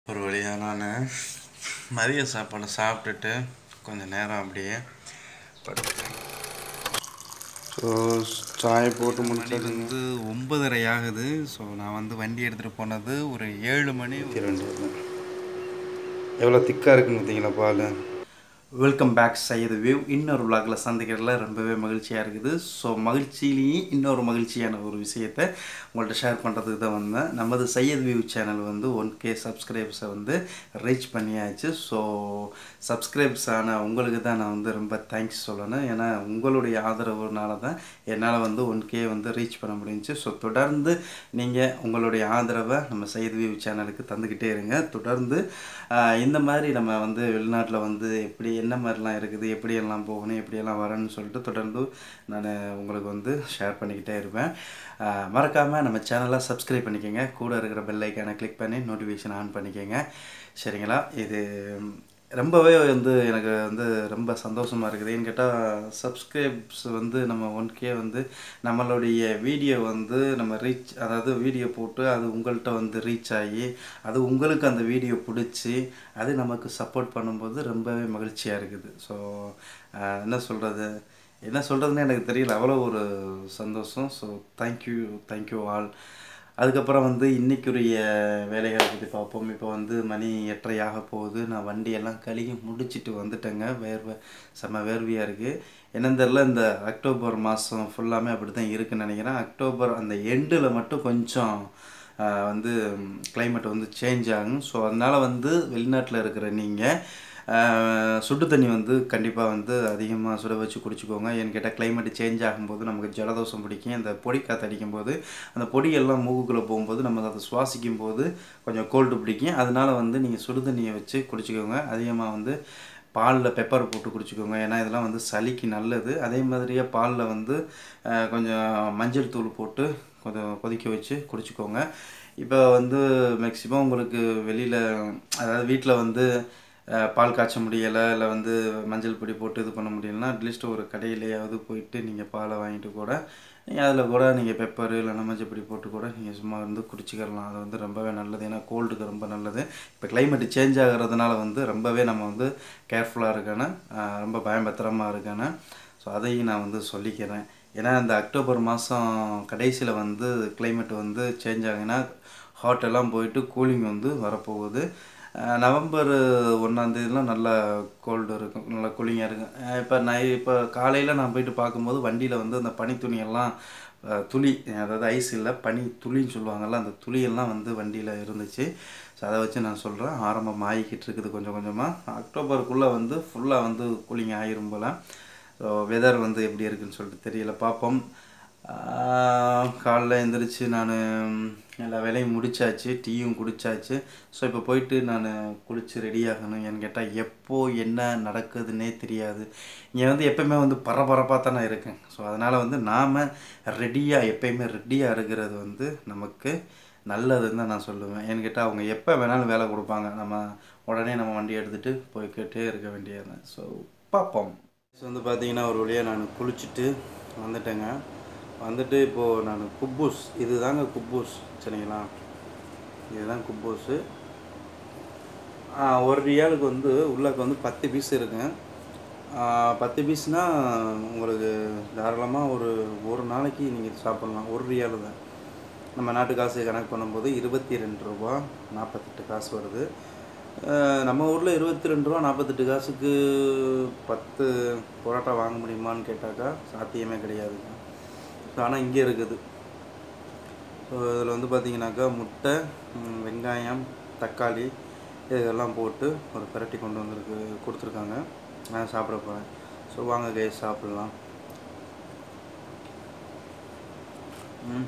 ஒரு வழியாக நான் மதிய சாப்பாடு சாப்பிட்டுட்டு கொஞ்சம் நேரம் அப்படியே படுத்தேன் ஸோ சாய் போட்டு முடிச்சது வந்து ஒன்பதரை ஆகுது ஸோ நான் வந்து வண்டி எடுத்துகிட்டு போனது ஒரு ஏழு மணி வேண்டியது எவ்வளோ திக்காக இருக்குன்னு பார்த்தீங்களா பால் வெல்கம் பேக் சையது வியூ இன்னொரு vlogல சந்திக்கிறதுல ரொம்பவே மகிழ்ச்சியாக இருக்குது ஸோ மகிழ்ச்சியிலேயே இன்னொரு மகிழ்ச்சியான ஒரு விஷயத்தை உங்கள்கிட்ட ஷேர் பண்ணுறதுக்கு தான் வந்தேன் நமது சையத் வியூ சேனல் வந்து ஒன் கே சப்ஸ்கிரைப்ஸை வந்து ரீச் பண்ணியாச்சு ஸோ சப்ஸ்கிரைப்ஸ் ஆன உங்களுக்கு தான் நான் வந்து ரொம்ப தேங்க்ஸ் சொல்லணும் ஏன்னா உங்களுடைய ஆதரவுனால தான் என்னால் வந்து ஒன் கே வந்து ரீச் பண்ண முடிஞ்சுச்சு ஸோ தொடர்ந்து நீங்கள் உங்களுடைய ஆதரவை நம்ம சையத் வியூ சேனலுக்கு தந்துக்கிட்டே இருங்க தொடர்ந்து ஆஹ், இந்த மாதிரி நம்ம வந்து வெளிநாட்டில் வந்து எப்படி என்ன மாதிரிலாம் இருக்குது எப்படியெல்லாம் போகணும் எப்படியெல்லாம் வரணும்னு சொல்லிட்டு தொடர்ந்து நான் உங்களுக்கு வந்து ஷேர் பண்ணிக்கிட்டே இருப்பேன் மறக்காமல் நம்ம சேனலை சப்ஸ்கிரைப் பண்ணிக்கோங்க கூட இருக்கிற பெல் ஐக்கானை கிளிக் பண்ணி நோட்டிஃபிகேஷன் ஆன் பண்ணிக்கோங்க சரிங்களா இது ரொம்பவே வந்து எனக்கு வந்து ரொம்ப சந்தோஷமாக இருக்குது ஏன்னு கேட்டால் சப்ஸ்கிரைப்ஸ் வந்து நம்ம ஒன் கே வந்து நம்மளுடைய வீடியோ வந்து நம்ம ரீச் அதாவது வீடியோ போட்டு அது உங்கள்கிட்ட வந்து ரீச் ஆகி அது உங்களுக்கு அந்த வீடியோ பிடிச்சி அது நமக்கு சப்போர்ட் பண்ணும்போது ரொம்பவே மகிழ்ச்சியாக இருக்குது ஸோ என்ன சொல்கிறது என்ன சொல்கிறதுன்னு எனக்கு தெரியல அவ்வளோ ஒரு சந்தோஷம் ஸோ தேங்க்யூ தேங்க்யூ ஆல் அதுக்கப்புறம் வந்து இன்றைக்குரிய வேலைகளை பற்றி பார்ப்போம் இப்போ வந்து மணி எட்டரையாக போகுது நான் வண்டியெல்லாம் கழுகி முடிச்சிட்டு வந்துட்டேங்க வேர்வை செம்ம வேர்வையாக இருக்குது என்னன்னு தெரில இந்த அக்டோபர் மாதம் ஃபுல்லாமே அப்படி தான் இருக்குன்னு நினைக்கிறேன் அக்டோபர் அந்த எண்டில் மட்டும் கொஞ்சம் ஆஹ், வந்து climate வந்து சேஞ்ச் ஆகும் ஸோ அதனால் வந்து வெளிநாட்டில் இருக்கிற நீங்கள் சுடு தண்ணி வந்து கண்டிப்பாக வந்து அதிகமாக சுட வச்சு குடிச்சுக்கோங்க ஏன்னு கேட்டால் climate சேஞ்ச் ஆகும்போது நமக்கு ஜலதோஷம் பிடிக்கும் அந்த பொடி காற்று அடிக்கும்போது அந்த பொடியெல்லாம் மூக்குக்குள்ளே போகும்போது நம்ம அதை சுவாசிக்கும் போது கொஞ்சம் கோல்டு பிடிக்கும் அதனால வந்து நீங்கள் சுடு தண்ணியை வச்சு குடிச்சுக்கோங்க அதிகமாக வந்து பாலில் பெப்பர் போட்டு குடிச்சுக்கோங்க ஏன்னா இதெல்லாம் வந்து சளிக்கு நல்லது அதே மாதிரியே பாலில் வந்து அஹ், கொஞ்சம் மஞ்சள் தூள் போட்டு கொஞ்சம் கொதிக்க வச்சு குடிச்சுக்கோங்க இப்போ வந்து மேக்ஸிமம் உங்களுக்கு வெளியில் அதாவது வீட்டில் வந்து அஹ், பால் காய்ச்ச முடியலை இல்லை வந்து மஞ்சள் பொடி போட்டு இது பண்ண முடியலன்னா அட்லீஸ்ட் ஒரு கடையிலையாவது போயிட்டு நீங்கள் பாலை வாங்கிட்டு கூட நீங்கள் அதில் கூட நீங்கள் பெப்பர் இல்லைன்னா மஞ்சள் பொடி போட்டு கூட நீங்கள் சும்மா வந்து குடிச்சிக்கலாம் அது வந்து ரொம்பவே நல்லது ஏன்னா கோல்டுக்கு ரொம்ப நல்லது இப்போ climate சேஞ்ச் ஆகிறதுனால வந்து ரொம்பவே நம்ம வந்து கேர்ஃபுல்லாக இருக்கணும் அஹ், ரொம்ப பயபத்திரமாக இருக்கணும் ஸோ அதையும் நான் வந்து சொல்லிக்கிறேன் ஏன்னா இந்த அக்டோபர் மாதம் கடைசியில் வந்து climate வந்து சேஞ்ச் ஆகுனா ஹாட் எல்லாம் போயிட்டு கூலிங் வந்து வரப்போகுது அஹ் நவம்பர் ஒன்றாந்தேதிலாம் நல்லா கோல்டு இருக்கும் நல்லா கூலிங்காக இருக்கும் இப்போ நான் இப்போ காலையில் நான் போயிட்டு பார்க்கும்போது வண்டியில் வந்து அந்த பனி துணியெல்லாம் அஹ், துளி அதாவது ஐஸ் இல்லை பனி துளின்னு சொல்லுவாங்கல்ல அந்த துளியெல்லாம் வந்து வண்டியில் இருந்துச்சு ஸோ அதை வச்சு நான் சொல்கிறேன் ஆரம்பம் ஆகிக்கிட்டு இருக்குது கொஞ்சம் கொஞ்சமாக அக்டோபருக்குள்ளே வந்து ஃபுல்லாக வந்து கூலிங் ஆகிரும் போல் ஸோ வெதர் வந்து எப்படி இருக்குன்னு சொல்லிட்டு தெரியல பார்ப்போம் ஆஹ் காலைல எந்திரிச்சு நான் எல்லா வேலையும் முடிச்சாச்சு டீயும் குடிச்சாச்சு ஸோ இப்போ போயிட்டு நான் குளித்து ரெடி ஆகணும் ஏன்னு கேட்டால் எப்போ என்ன நடக்குதுன்னே தெரியாது இங்கே வந்து எப்பயுமே வந்து பரபரப்பாக தான் நான் இருக்கேன் ஸோ அதனால் வந்து நாம் ரெடியாக எப்பயுமே ரெடியாக இருக்கிறது வந்து நமக்கு நல்லதுன்னு தான் நான் சொல்லுவேன் ஏன்னு கேட்டால் அவங்க எப்போ வேணாலும் வேலை கொடுப்பாங்க நம்ம உடனே நம்ம வண்டி எடுத்துகிட்டு போய்க்கிட்டே இருக்க வேண்டியது ஸோ பார்ப்போம் ஸோ வந்து பார்த்தீங்கன்னா ஒரு வழியாக நான் குளிச்சுட்டு வந்துட்டேங்க வந்துட்டு இப்போது நான் குப்பூஸ் இது தாங்க குப்பூஸ் சரிங்களா இதுதான் குப்பூஸு ஆ, ஒரு ரியாலுக்கு வந்து உள்ளக்கு வந்து பத்து பீஸ் இருக்குங்க ஆ, பத்து பீஸ்னால் உங்களுக்கு தாராளமாக ஒரு ஒரு நாளைக்கு நீங்கள் சாப்பிட்லாம் ஒரு ரியாலு தான் நம்ம நாட்டு காசு கணக்கு பண்ணும்போது இருபத்தி ரெண்டு ரூபா நாற்பத்தெட்டு காசு வருது அஹ் நம்ம ஊரில் இருபத்தி ரெண்டு ரூபா நாற்பத்தெட்டு காசுக்கு பத்து பரோட்டா வாங்க முடியுமான்னு கேட்டாக்கா சாத்தியமே கிடையாதுங்க ஆனால் இங்கே இருக்குது ஸோ இதில் வந்து பார்த்தீங்கன்னாக்கா முட்டை ம், வெங்காயம் தக்காளி இதெல்லாம் போட்டு ஒரு பிரட்டி கொண்டு வந்திருக்கு கொடுத்துருக்காங்க நான் சாப்பிட போகிறேன் ஸோ வாங்க கை சாப்பிட்லாம் ம்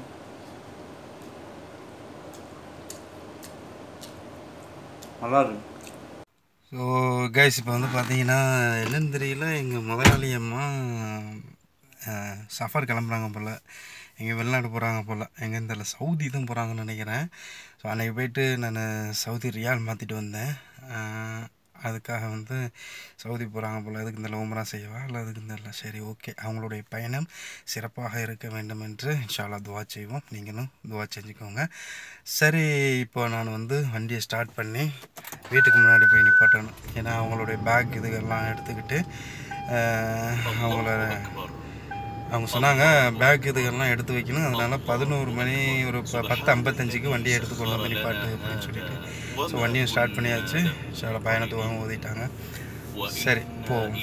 நல்லா இருக்கு ஸோ கைஸ் இப்போ வந்து பார்த்தீங்கன்னா என்னன்னு தெரியல எங்கள் முதலாளி அம்மா அஹ், சஃபார் கிளம்புறாங்க போல் எங்கள் வெளிநாடு போகிறாங்க போல் எங்கேன்னு தெரியல சவுதி தான் போகிறாங்கன்னு நினைக்கிறேன் ஸோ அன்றைக்கி போயிட்டு நான் சவுதி ரியால் மாற்றிட்டு வந்தேன் அதுக்காக வந்து சவுதி போகிறாங்க போல் அதுக்கு இந்த உம்ரா செய்யவா இல்லை அதுக்கு இந்த இல்லை சரி ஓகே அவங்களுடைய பயணம் சிறப்பாக இருக்க வேண்டும் என்று இன்ஷால்லா துவா செய்வோம் நீங்களும் துவா செஞ்சுக்கோங்க சரி இப்போ நான் வந்து வண்டியை ஸ்டார்ட் பண்ணி வீட்டுக்கு முன்னாடி போய் நிப்பாட்டணும் ஏன்னா அவங்களுடைய பேக் இதுகெல்லாம் எடுத்துக்கிட்டு ஆஹ், அவங்கள அவங்க சொன்னாங்க பேக் இதுகெல்லாம் எடுத்து வைக்கணும் அதனால பதினோரு மணி ஒரு ப- பத்து ஐம்பத்தஞ்சுக்கு வண்டியை எடுத்து கொண்டு வந்து நிப்பாட்டு அப்படின்னு சொல்லிட்டு ஸோ வண்டியும் ஸ்டார்ட் பண்ணியாச்சு சில பயணத்துக்கு ஊதிட்டாங்க சரி போவோம்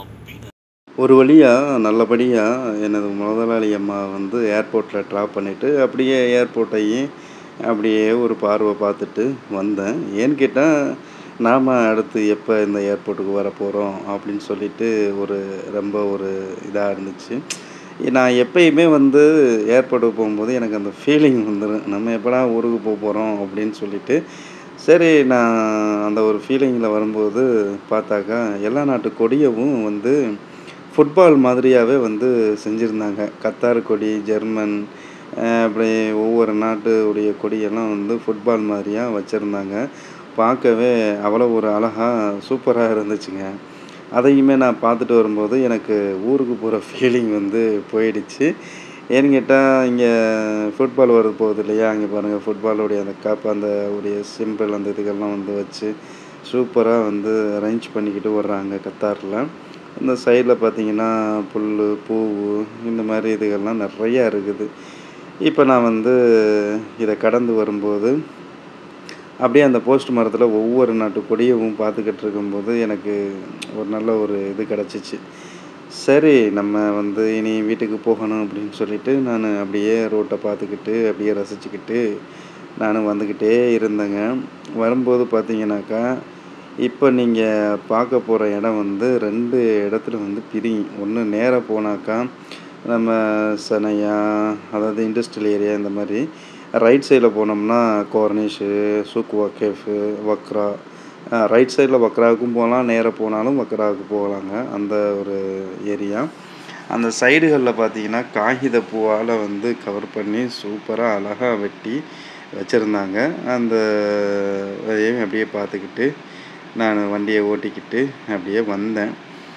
ஒரு வழியாக நல்லபடியாக எனது முதலாளி அம்மா வந்து ஏர்போர்ட்டில் ட்ராப் பண்ணிவிட்டு அப்படியே ஏர்போர்ட்டையும் அப்படியே ஒரு பார்வை பார்த்துட்டு வந்தேன் ஏன்னு கேட்டால் நாம் அடுத்து எப்போ இந்த ஏர்போர்ட்டுக்கு வர போகிறோம் அப்படின்னு சொல்லிட்டு ஒரு ரொம்ப ஒரு இதாக இருந்துச்சு நான் எப்பயுமே வந்து ஏர்போர்ட்டுக்கு போகும்போது எனக்கு அந்த ஃபீலிங் வந்துடும் நம்ம எப்படா ஊருக்கு போக போகிறோம் அப்படின்னு சொல்லிட்டு சரி நான் அந்த ஒரு ஃபீலிங்கில் வரும்போது பார்த்தாக்கா எல்லா நாட்டு கொடியவும் வந்து ஃபுட்பால் மாதிரியாகவே வந்து செஞ்சுருந்தாங்க கத்தார் கொடி ஜெர்மன் அஹ் அப்படி ஒவ்வொரு நாட்டு உடைய கொடியெல்லாம் வந்து ஃபுட்பால் மாதிரியாக வச்சுருந்தாங்க பார்க்கவே அவ்வளோ ஒரு அழகாக சூப்பராக இருந்துச்சுங்க அதையுமே நான் பார்த்துட்டு வரும்போது எனக்கு ஊருக்கு போகிற ஃபீலிங் வந்து போயிடுச்சு ஏன்னு கேட்டால் இங்கே ஃபுட்பால் வருது போகுது இல்லையா அங்கே பாருங்கள் ஃபுட்பாலுடைய அந்த கப் அந்த உடைய சிம்பிள் அந்த இதுகள்லாம் வந்து வச்சு சூப்பராக வந்து அரேஞ்ச் பண்ணிக்கிட்டு வர்றாங்க கத்தாரில் இந்த சைடில் பார்த்தீங்கன்னா புல் பூவு இந்த மாதிரி இதுகள்லாம் நிறையா இருக்குது இப்போ நான் வந்து இதை கடந்து வரும்போது அப்படியே அந்த போஸ்ட் மரத்தில் ஒவ்வொரு நாட்டு கொடியவும் பார்த்துக்கிட்டு இருக்கும்போது எனக்கு ஒரு நல்ல ஒரு இது கிடச்சிச்சு சரி நம்ம வந்து இனி வீட்டுக்கு போகணும் அப்படின்னு சொல்லிட்டு நான் அப்படியே ரோட்டை பார்த்துக்கிட்டு அப்படியே ரசிச்சுக்கிட்டு நான் வந்துக்கிட்டே இருந்தேங்க வரும்போது பார்த்தீங்கன்னாக்கா இப்போ நீங்கள் பார்க்க போகிற இடம் வந்து ரெண்டு இடத்துல வந்து பிரியும் ஒன்று நேராக போனாக்கா நம்ம சனையா அதாவது இண்டஸ்ட்ரியல் ஏரியா இந்த மாதிரி ரைட் சைடில் போனோம்னா கோர்னிஷு சூக்குவா கேஃபு வக்ரா ரைட் சைடில் வக்ராவுக்கும் போகலாம் நேராக போனாலும் வக்ராவுக்கு போகலாங்க அந்த ஒரு ஏரியா அந்த சைடுகளில் பார்த்தீங்கன்னா காகித பூவால் வந்து கவர் பண்ணி சூப்பராக அழகாக வெட்டி வச்சுருந்தாங்க அந்த அதையும் அப்படியே பார்த்துக்கிட்டு நான் வண்டியை ஓட்டிக்கிட்டு அப்படியே வந்தேன்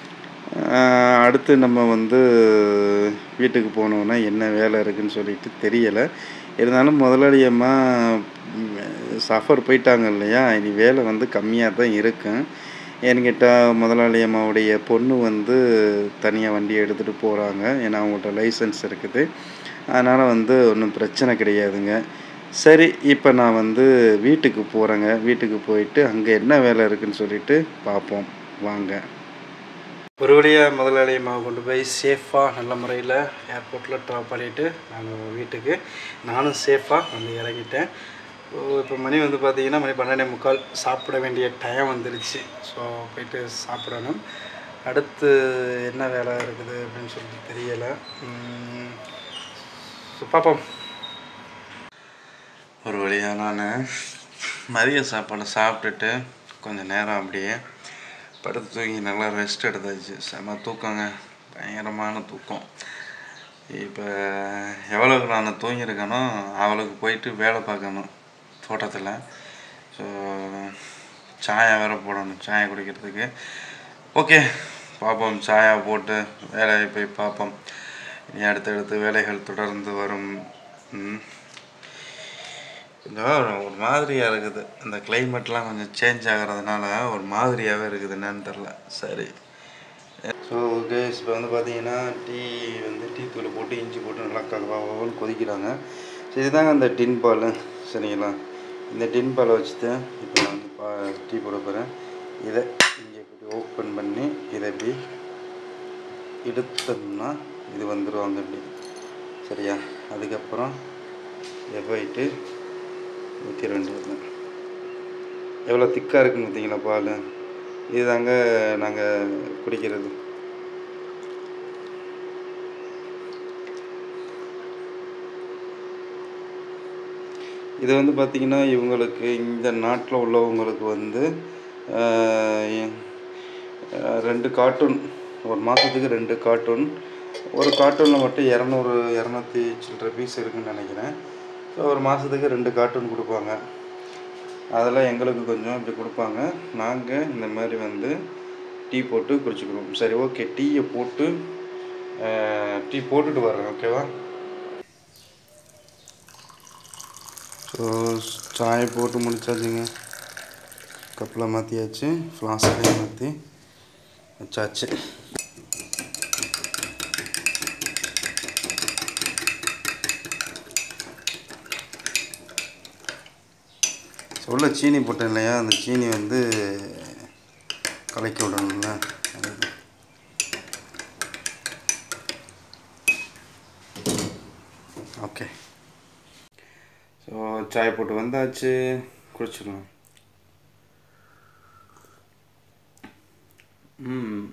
ஆஹ் அடுத்து நம்ம வந்து வீட்டுக்கு போனோன்னா என்ன வேலை இருக்குன்னு சொல்லிட்டு தெரியலை இருந்தாலும் முதலாளி அம்மா சஃபர் போயிட்டாங்க இல்லையா இனி வேலை வந்து கம்மியாக தான் இருக்கும் ஏன்னு கேட்டால் முதலாளி அம்மாவுடைய பொண்ணு வந்து தனியாக வண்டி எடுத்துகிட்டு போகிறாங்க ஏன்னா அவங்கள்ட்ட லைசன்ஸ் இருக்குது அதனால் வந்து ஒன்றும் பிரச்சனை கிடையாதுங்க சரி இப்போ நான் வந்து வீட்டுக்கு போகிறேங்க வீட்டுக்கு போயிட்டு அங்கே என்ன வேலை இருக்குன்னு சொல்லிட்டு பார்ப்போம் வாங்க ஒரு வழியாக முதலாளி அம்மாவை கொண்டு போய் சேஃபாக நல்ல முறையில் ஏர்போர்ட்டில் ட்ராப் பண்ணிவிட்டு நான் வீட்டுக்கு நானும் சேஃபாக வந்து இறங்கிட்டேன் இப்போ மணி வந்து பார்த்தீங்கன்னா மணி பன்னெண்டே முக்கால் சாப்பிட வேண்டிய டைம் வந்துருச்சு ஸோ போயிட்டு சாப்பிடணும் அடுத்து என்ன வேலை இருக்குது அப்படின்னு சொல்லிட்டு தெரியலை ஸோ பார்ப்போம் ஒரு வழியாக நான் மதிய சாப்பாடு சாப்பிட்டுட்டு கொஞ்சம் நேரம் அப்படியே படுத்து தூங்கி நல்லா ரெஸ்ட் எடுத்தாச்சு செம தூக்கங்க பயங்கரமான தூக்கம் இப்போ எவ்வளோக்கு நான் தூங்கியிருக்கேனோ அவளுக்கு போயிட்டு வேலை பார்க்கணும் தோட்டத்தில் ஸோ சாயா வேற போடணும் சாயா குடிக்கிறதுக்கு ஓகே பார்ப்போம் சாயா போட்டு வேலையை போய் பார்ப்போம் இனி அடுத்தடுத்து வேலைகள் தொடர்ந்து வரும் ம். கொஞ்சம் ஒரு மாதிரியாக இருக்குது இந்த கிளைமேட்லாம் கொஞ்சம் சேஞ்ச் ஆகிறதுனால ஒரு மாதிரியாகவே இருக்குது என்னன்னு தெரில சரி ஸோ ஓகே இப்போ வந்து பார்த்தீங்கன்னா டீ வந்து டீ தூள் போட்டு இஞ்சி போட்டு நல்லா கலவான்னு கொதிக்கிறாங்க ஸோ இதுதாங்க அந்த டின் பால் சரிங்களா இந்த டின் பாலை வச்சுட்டு இப்போ நான் வந்து பா டீ போட போகிறேன் இதை இங்கே இப்படி ஓப்பன் பண்ணி இதை இப்படி எடுத்தோம்னா இது வந்துடுவாங்க இப்படி சரியா அதுக்கப்புறம் இதை போயிட்டு நூற்றி ரெண்டு எவ்வளோ திக்காக இருக்குன்னு பார்த்தீங்களா பால் இதுதாங்க நாங்கள் குடிக்கிறது இது வந்து பார்த்திங்கன்னா இவங்களுக்கு இந்த நாட்டில் உள்ளவங்களுக்கு வந்து ஆஹ், எ- ஆஹ், ரெண்டு கார்ட்டூன் ஒரு மாதத்துக்கு ரெண்டு கார்ட்டூன் ஒரு கார்ட்டூனில் மட்டும் இரநூறு இரநூத்தி சில்லற பீஸ் இருக்குன்னு நினைக்கிறேன் ஸோ ஒரு மாதத்துக்கு ரெண்டு கார்ட்டூன் கொடுப்பாங்க அதெல்லாம் எங்களுக்கு கொஞ்சம் இப்படி கொடுப்பாங்க நாங்கள் இந்த மாதிரி வந்து டீ போட்டு குடிச்சுக்கிறோம் சரி ஓகே டீயை போட்டு டீ போட்டுட்டு வர்றேன் ஓகேவா ஸோ சாய் போட்டு முடிச்சாச்சுங்க கப்பில் மாற்றியாச்சு ஃப்ளாஸ்க்லேயும் மாற்றி வச்சாச்சு உள்ள சீனி போட்டேன் இல்லையா அந்த சீனி வந்து கலக்கி விடணும்ல அதுக்கு. ஓகே ஸோ சாய் போட்டு வந்தாச்சு குடிச்சிடலாம் ம்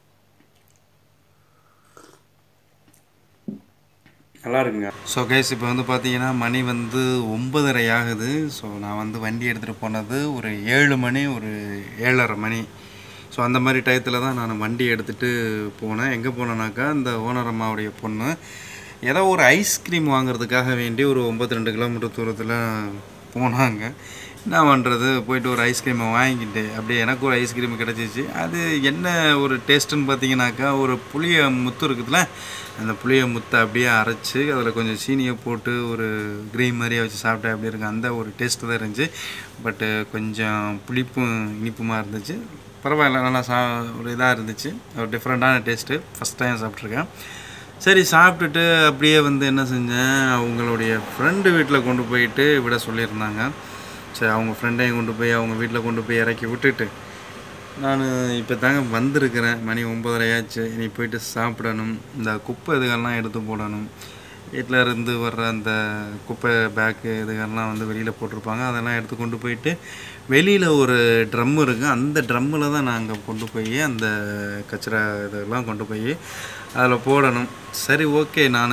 நல்லா இருக்குங்க ஸோ கைஸ் இப்போ வந்து பார்த்தீங்கன்னா மணி வந்து ஒன்பதரை ஆகுது ஸோ நான் வந்து வண்டி எடுத்துகிட்டு போனது ஒரு ஏழு மணி ஒரு ஏழரை மணி ஸோ அந்த மாதிரி டயத்தில் தான் நான் வண்டி எடுத்துகிட்டு போனேன் எங்கே போனேனாக்கா இந்த ஓனர் அம்மாவுடைய பொண்ணு ஏதோ ஒரு ஐஸ்கிரீம் வாங்குறதுக்காக வேண்டி ஒரு ஒம்பத்தி ரெண்டு கிலோமீட்டர் தூரத்தில் போனாங்க என்ன பண்ணுறது போயிட்டு ஒரு ஐஸ்கிரீமை வாங்கிட்டு அப்படியே எனக்கு ஒரு ஐஸ்கிரீம் கிடச்சிச்சு அது என்ன ஒரு டேஸ்ட்டுன்னு பார்த்தீங்கன்னாக்கா ஒரு புளிய முத்து இருக்குதுல்ல அந்த புளிய முத்தை அப்படியே அரைச்சி அதில் கொஞ்சம் சீனியை போட்டு ஒரு க்ரீம் மாதிரியே வச்சு சாப்பிட்டா அப்படி இருக்கு அந்த ஒரு டேஸ்ட்டு தான் இருந்துச்சு பட்டு கொஞ்சம் புளிப்பும் இனிப்புமா இருந்துச்சு பரவாயில்ல நல்லா சா ஒரு இதாக இருந்துச்சு ஒரு டிஃப்ரெண்ட்டான டேஸ்ட்டு ஃபஸ்ட் டைம் சாப்பிட்ருக்கேன் சரி சாப்பிட்டுட்டு அப்படியே வந்து என்ன செஞ்சேன் அவங்களுடைய ஃப்ரெண்டு வீட்டில் கொண்டு போயிட்டு விட சொல்லியிருந்தாங்க சரி அவங்க ஃப்ரெண்டையும் கொண்டு போய் அவங்க வீட்டில் கொண்டு போய் இறக்கி விட்டுட்டு நான் இப்போ தாங்க வந்திருக்கிறேன் மணி ஒம்பதரை ஆச்சு இனி போயிட்டு சாப்பிடணும் இந்த குப்பை இதுகள்லாம் எடுத்து போடணும் வீட்டில் இருந்து வர்ற அந்த குப்பை பேக்கு இதுகள்லாம் வந்து வெளியில் போட்டிருப்பாங்க அதெல்லாம் எடுத்து கொண்டு போயிட்டு வெளியில் ஒரு ட்ரம் இருக்குது அந்த ட்ரம்மில் தான் நாங்கள் கொண்டு போய் அந்த கச்சரா இதெல்லாம் கொண்டு போய் அதில் போடணும் சரி ஓகே நான்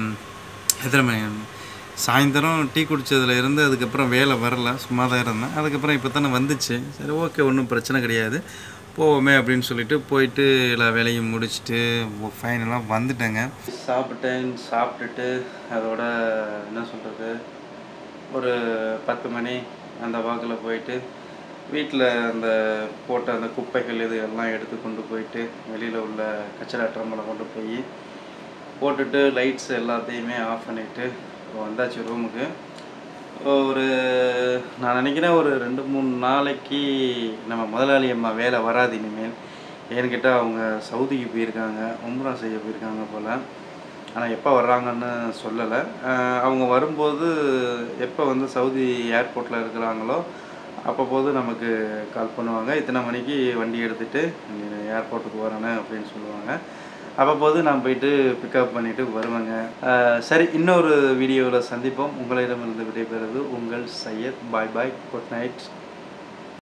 எத்தனை மணி சாயந்தரம் டீ குடித்ததுல இருந்து அதுக்கப்புறம் வேலை வரல சும்மா தான் இருந்தேன் அதுக்கப்புறம் இப்போ தானே வந்துச்சு சரி ஓகே ஒன்றும் பிரச்சனை கிடையாது போவோமே அப்படின்னு சொல்லிட்டு போயிட்டு எல்லா வேலையும் முடிச்சுட்டு ஃபைனலாக வந்துட்டேங்க சாப்பிட்டேன் சாப்பிட்டுட்டு அதோட என்ன சொல்கிறது ஒரு பத்து மணி அந்த வாக்கில் போயிட்டு வீட்டில் அந்த போட்ட அந்த குப்பைகள் இது எல்லாம் எடுத்து கொண்டு போயிட்டு வெளியில் உள்ள கச்சரா ட்ரம்மில் கொண்டு போய் போட்டுட்டு லைட்ஸ் எல்லாத்தையுமே ஆஃப் பண்ணிவிட்டு வந்தாச்சு ரூமுக்கு ஒரு நான் நினைக்கிறேன் ஒரு ரெண்டு மூணு நாளைக்கு நம்ம முதலாளி அம்மா வேலை வராது இனிமேல் ஏன்னு கேட்டால் அவங்க சவுதிக்கு போயிருக்காங்க உம்ரா செய்ய போயிருக்காங்க போல் ஆனால் எப்போ வர்றாங்கன்னு சொல்லலை அஹ் அவங்க வரும்போது எப்போ வந்து சவுதி ஏர்போர்ட்டில் இருக்கிறாங்களோ அப்பப்போது நமக்கு கால் பண்ணுவாங்க இத்தனை மணிக்கு வண்டி எடுத்துகிட்டு ஏர்போர்ட்டுக்கு வரணும் அப்படின்னு சொல்லுவாங்க அப்பப்போது நான் போயிட்டு பிக்கப் பண்ணிவிட்டு வருவேங்க அஹ் சரி இன்னொரு வீடியோவில் சந்திப்போம் உங்களிடமிருந்து விடைபெறுவது உங்கள் Syed bye bye good night